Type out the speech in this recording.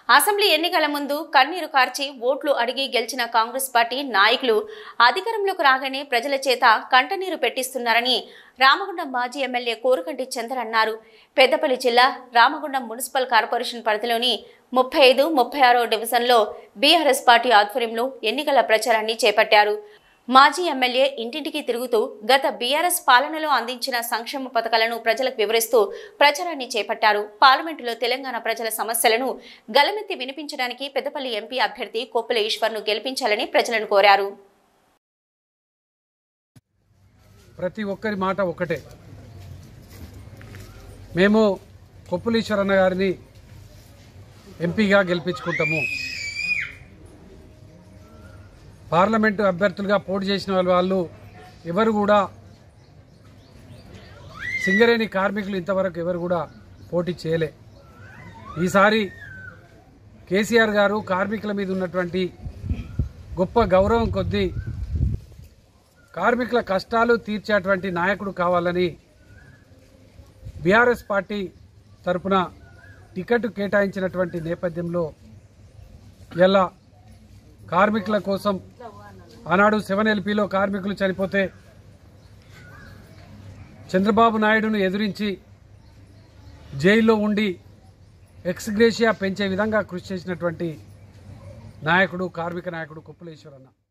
assembly ఎన్నికల ముందు కన్నీరు కార్చి ఓట్లు అడిగి గెలిచిన కాంగ్రెస్ పార్టీ నాయకులు అధికారంలోకి రాగానే ప్రజల చేత కంటనీరు పెట్టిస్తున్నారని రామగుండం మాజీ ఎమ్మెల్యే కోరుకంటి చంద్ర అన్నారు పెద్దపల్లి జిల్లా రామగుండం మున్సిపల్ కార్పొరేషన్ పరిధిలోని ముప్పై ఐదు ముప్పై ఆరో డివిజన్లో బీఆర్ఎస్ పార్టీ ఆధ్వర్యంలో ఎన్నికల ప్రచారాన్ని చేపట్టారు మాజీ ఎమ్మెల్యే ఇంటింటికి తిరుగుతూ గత బీఆర్ఎస్ పాలనలో అందించిన సంక్షేమ పథకాలను ప్రజలకు వివరిస్తూ ప్రచారాన్ని చేపట్టారు పార్లమెంటులో తెలంగాణ ప్రజల సమస్యలను గలమెత్తి వినిపించడానికి పెద్దపల్లి ఎంపీ అభ్యర్థి కొప్పుల ఈశ్వర్ను గెలిపించాలని ప్రజలను కోరారు ప్రతి ఒక్కరి మాట ఒకటే మేము కొప్పులీశ్వరన్న గారిని ఎంపీగా గెలిపించుకుంటాము పార్లమెంటు అభ్యర్థులుగా పోటీ చేసిన వాళ్ళ వాళ్ళు ఎవరు కూడా సింగరేణి కార్మికులు ఇంతవరకు ఎవరు కూడా పోటీ చేయలే ఈసారి కేసీఆర్ గారు కార్మికుల మీద ఉన్నటువంటి గొప్ప గౌరవం కొద్దీ కార్మికుల కష్టాలు తీర్చేటువంటి నాయకుడు కావాలని బీఆర్ఎస్ పార్టీ తరపున టికెట్ కేటాయించినటువంటి నేపథ్యంలో ఇలా కార్మికుల కోసం ఆనాడు సెవెన్ ఎల్పీలో కార్మికులు చనిపోతే చంద్రబాబు నాయుడును ఎదిరించి జైల్లో ఉండి ఎక్స్గ్రేషియా పెంచే విధంగా కృషి చేసినటువంటి నాయకుడు కార్మిక నాయకుడు కుప్పలేశ్వరన్న